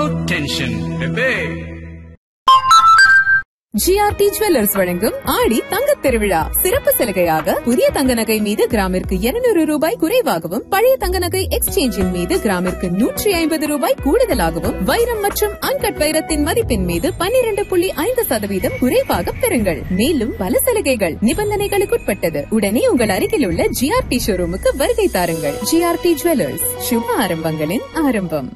Tension பெபே GRT jewellers வழங்கும் ஆடி தங்கத் திருவிழா சிறப்பு சலுகையாக புதிய தங்க நகை மீது கிராமிற்கு 200 ரூபாய் குறைவாகவும் பழைய தங்க நகை எக்ஸ்சேஞ்சின் மீது கிராமிற்கு நூற்றி ஐம்பது ரூபாய் கூடுதலாகவும் வைரம் மற்றும் அன்கட் வைரத்தின் மதிப்பின் மீது 12.5% புள்ளி ஐந்து சதவீதம் குறைவாக பெறுங்கள் மேலும் பல சலுகைகள் நிபந்தனைகளுக்குட்பட்டது உடனே உங்கள் அருகில் உள்ள ஜிஆர்டி ஷோரூமுக்கு வருகை தாருங்கள் ஜிஆர்டி ஜுவல்லர்ஸ் சுப ஆரம்பங்களின் ஆரம்பம்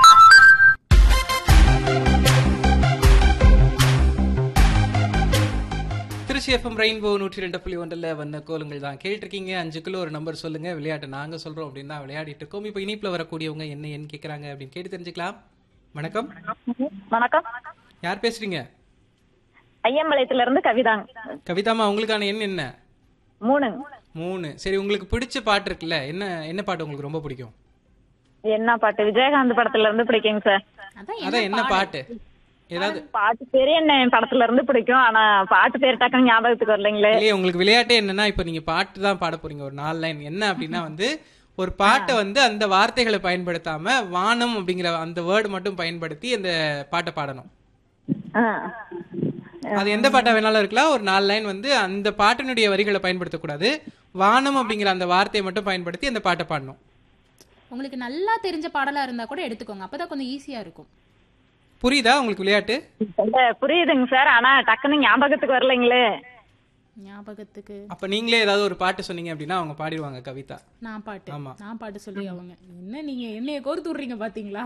திருச்சி எஃப்எம் ரெயின்போ நூற்றி ரெண்டு புள்ளி ஒன்றில் வந்த கோலுங்கள் தான் கேட்டிருக்கீங்க அஞ்சுக்குள்ள ஒரு நம்பர் சொல்லுங்க விளையாட்டு நாங்க சொல்றோம் அப்படின்னு தான் விளையாடிட்டு இருக்கோம் இப்போ இனிப்புல வரக்கூடியவங்க என்ன என்ன கேட்கறாங்க அப்படின்னு கேட்டு தெரிஞ்சுக்கலாம் வணக்கம் வணக்கம் யார் பேசுறீங்க ஐயம்பாளையத்துல இருந்து கவிதாங்க கவிதாமா உங்களுக்கான எண் என்ன மூணு மூணு சரி உங்களுக்கு பிடிச்ச பாட்டு இருக்குல்ல என்ன என்ன பாட்டு உங்களுக்கு ரொம்ப பிடிக்கும் என்ன பாட்டு விஜயகாந்த் படத்துல இருந்து பிடிக்குங்க சார் அதான் என்ன பாட்டு ஏதாவது பாட்டு பேரு என்ன படத்துல இருந்து பிடிக்கும் ஆனா பாட்டு பேர் டக்குன்னு ஞாபகத்துக்கு வரலைங்களே இல்லையே உங்களுக்கு விளையாட்டே என்னன்னா இப்போ நீங்க பாட்டு தான் பாட போறீங்க ஒரு நாலு லைன் என்ன அப்படின்னா வந்து ஒரு பாட்டை வந்து அந்த வார்த்தைகளை பயன்படுத்தாம வானம் அப்படிங்கிற அந்த வேர்டு மட்டும் பயன்படுத்தி அந்த பாட்டை பாடணும் ஆ. அது எந்த பாட்டா வேணாலும் இருக்கலாம் ஒரு நாலு லைன் வந்து அந்த பாட்டினுடைய வரிகளை பயன்படுத்தக்கூடாது வானம் அப்படிங்கிற அந்த வார்த்தையை மட்டும் பயன்படுத்தி அந்த பாட்டை பாடணும் உங்களுக்கு நல்லா தெரிஞ்ச பாடலா இருந்தா கூட எடுத்துக்கோங்க அப்பதான் கொஞ்சம் ஈஸியா இருக்கும் புரியுதா உங்களுக்கு விளையாட்டு இல்ல, புரியுதுங்க சார் ஆனா டக்குன்னு ஞாபகத்துக்கு வரலைங்களே ஞாபகத்துக்கு அப்ப நீங்களே ஏதாவது ஒரு பாட்டு சொன்னீங்க அப்படின்னா அவங்க பாடிடுவாங்க கவிதா நான் பாட்டு ஆமா. நான் பாட்டு சொல்லி அவங்க என்ன நீங்க என்னைய கோர்த்து விடுறீங்க பாத்தீங்களா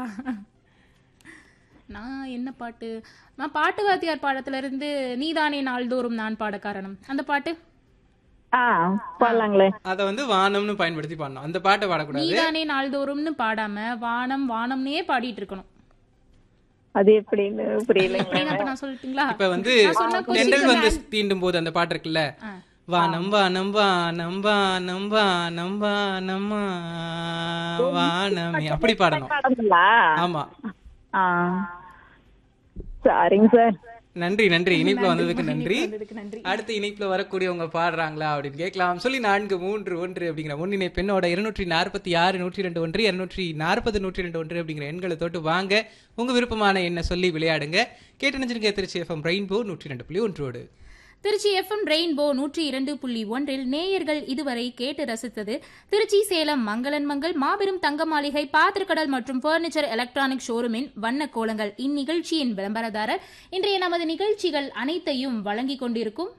நான் என்ன பாட்டு நான் பாட்டு வாத்தியார் பாடத்துல இருந்து நீதானே நாள்தோறும் நான் பாட காரணம் அந்த பாட்டு ஆ போடலாங்களே அதை வந்து வானம்னு பயன்படுத்தி பாடணும் அந்த பாட்டை பாடக்கூடாது நீதானே நாள்தோறும்னு பாடாம வானம் வானம்னே பாடிட்டு இருக்கணும் அது எப்படின்னு புரியலைங்க அப்படின்னு அப்ப நான் சொல்லட்டுங்களா இப்ப வந்து நான் சொன்ன question தென்றல் வந்து நான்- தீண்டும் போது அந்த பாட்டு இருக்குல்ல ஆ. வானம் வானம் வானம் வானம் வானம் வானம்மா வானமே அப்படி பாடணும் பாடங்களா ஆமா ஆ சரிங்க சார் நன்றி நன்றி இனிப்புல வந்ததுக்கு நன்றி வந்ததுக்கு நன்றி. அடுத்து இனிப்புல வரக்கூடியவங்க பாடுறாங்களா அப்படின்னு கேட்கலாம் சொல்லி நான்கு மூன்று ஒன்று அப்படிங்கிற முன்னினை பெண்ணோட இருநூற்றி நாற்பத்தி ஆறு நூற்றி ரெண்டு ஒன்று இருநூற்றி நாற்பது நூற்றி ரெண்டு ஒன்று அப்படிங்கிற எண்களை தொட்டு வாங்க உங்க விருப்பமான எண்ணை சொல்லி விளையாடுங்க கேட்டு நினைச்சிருக்க திருச்சி எஃப்எம் ரெயின்போ நூற்றி ரெண்டு புள்ளி ஒன்றோடு திருச்சி எஃப்எம் ரெயின்போ நூற்றி இரண்டு புள்ளி ஒன்றில் நேயர்கள் இதுவரை கேட்டு ரசித்தது திருச்சி சேலம் மங்களன் மங்கள் மாபெரும் தங்க மாளிகை பாத்திரக்கடல் மற்றும் பர்னிச்சர் எலக்ட்ரானிக் ஷோரூமின் வண்ண கோலங்கள் இந்நிகழ்ச்சியின் விளம்பரதாரர் இன்றைய நமது நிகழ்ச்சிகள் அனைத்தையும் வழங்கிக் கொண்டிருக்கும்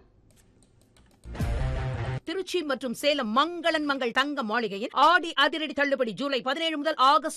திருச்சி மற்றும் சேலம் மங்களன் மங்கள் தங்க மாளிகையின் ஆடி அதிரடி தள்ளுபடி ஜூலை பதினேழு முதல் ஆகஸ்ட்